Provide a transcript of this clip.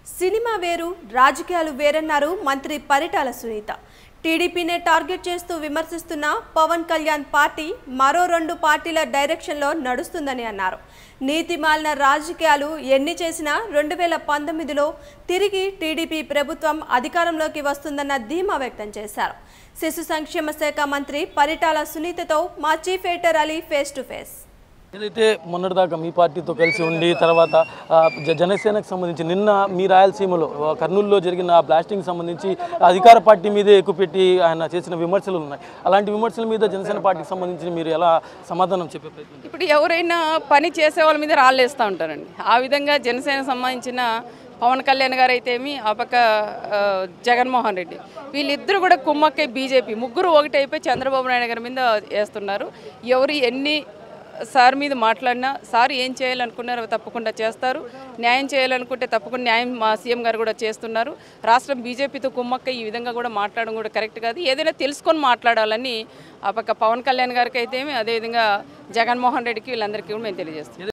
Cinema వేరు రాజకీయాలు వేరన్నారు మంత్రి పరిటాల సునీత టీడీపీనే టార్గెట్ చేస్తూ విమర్శిస్తున్న పవన్ కళ్యాణ్ పార్టీ మరో రెండు పార్టీల డైరెక్షన్లో నడుస్తుందని అన్నారు నీతి మాలిన రాజకీయాలు ఎన్ని చేసినా రెండు వేల పంతొమ్మిదిలో తిరిగి టీడీపీ ప్రభుత్వం అధికారంలోకి వస్తుందన్న ధీమా వ్యక్తం చేశారు శిశు సంక్షేమ శాఖ మంత్రి పరిటాల సునీతతో మా chief editor Ali face to face ఏదైతే మొన్నటిదాకా మీ పార్టీతో కలిసి ఉండి తర్వాత ఆ, జ- జనసేనకు సంబంధించి నిన్న మీ రాయలసీమలో ఆ, కర్నూలులో జరిగిన ఆ బ్లాస్టింగ్ సంబంధించి అధికార పార్టీ మీదే ఎక్కుపెట్టి ఆయన చేసిన విమర్శలు ఉన్నాయి అలాంటి విమర్శల మీద జనసేన పార్టీకి సంబంధించి మీరు ఎలా సమాధానం చెప్పే ప్రయత్నం చేస్తారు? ఇప్పుడు ఎవరైనా పని చేసే వాళ్ళ మీద రాళ్ళేస్తూ ఉంటారండి ఆ విధంగా జనసేన సంబంధించిన పవన్ కళ్యాణ్ గారు అయితేమి ఆ పక్క ఆ, జగన్మోహన్ రెడ్డి వీళ్ళిద్దరూ కూడా కుమ్మక్కై బీజేపీ ముగ్గురు ఒకటైపోయి చంద్రబాబు నాయుడు గారి మీద వేస్తున్నారు ఎవరు ఎన్ని సార్ మీద మాట్లాడినా సార్ ఏం చేయాలనుకున్నారో తప్పకుండా చేస్తారు న్యాయం చేయాలనుకుంటే తప్పకుండా న్యాయం మా సీఎం గారు కూడా చేస్తున్నారు రాష్ట్రం బీజేపీతో కుమ్మక్క ఈ విధంగా కూడా మాట్లాడడం కూడా కరెక్ట్ కాదు ఏదైనా తెలుసుకొని మాట్లాడాలని ఆ పక్క పవన్ కళ్యాణ్ గారికి అయితే అదేవిధంగా జగన్మోహన్ రెడ్డికి వీళ్ళందరికీ కూడా మేము తెలియజేస్తాం